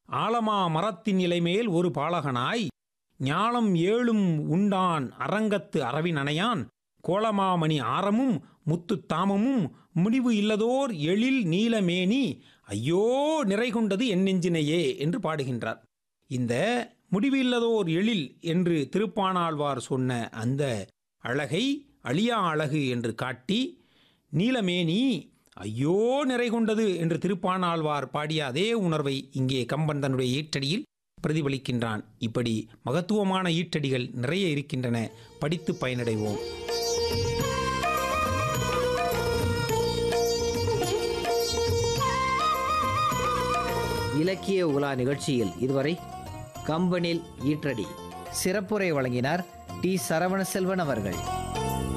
ஆலமா மரத்தின் இலைமேல் ஒரு பாலகனாய் ஞாலம் ஏழும் உண்டான் அரங்கத்து அரவின் அணையான் கோலமாமணி ஆரமும் முத்துத் தாமமும் முடிவு இல்லதோர் எழில் நீலமேனி ஐயோ நிறைகொண்டது என் நெஞ்சினையே என்று பாடுகின்றார் இந்த முடிவு இல்லதோர் எழில் என்று திருப்பாணாழ்வார் சொன்ன அந்த அழகை அழியா அழகு என்று காட்டி நீலமேனி ஐயோ நிறை கொண்டது என்று திருப்பாணாழ்வார் பாடிய அதே உணர்வை இங்கே கம்பன் தன்னுடைய ஈற்றடியில் பிரதிபலிக்கின்றான் இப்படி மகத்துவமான ஈற்றடிகள் நிறைய இருக்கின்றன படித்து பயனடைவோம் இலக்கிய உலா நிகழ்ச்சியில் இதுவரை கம்பனில் ஈற்றடி சிறப்புரை வழங்கினார் டி சரவண செல்வன் அவர்கள்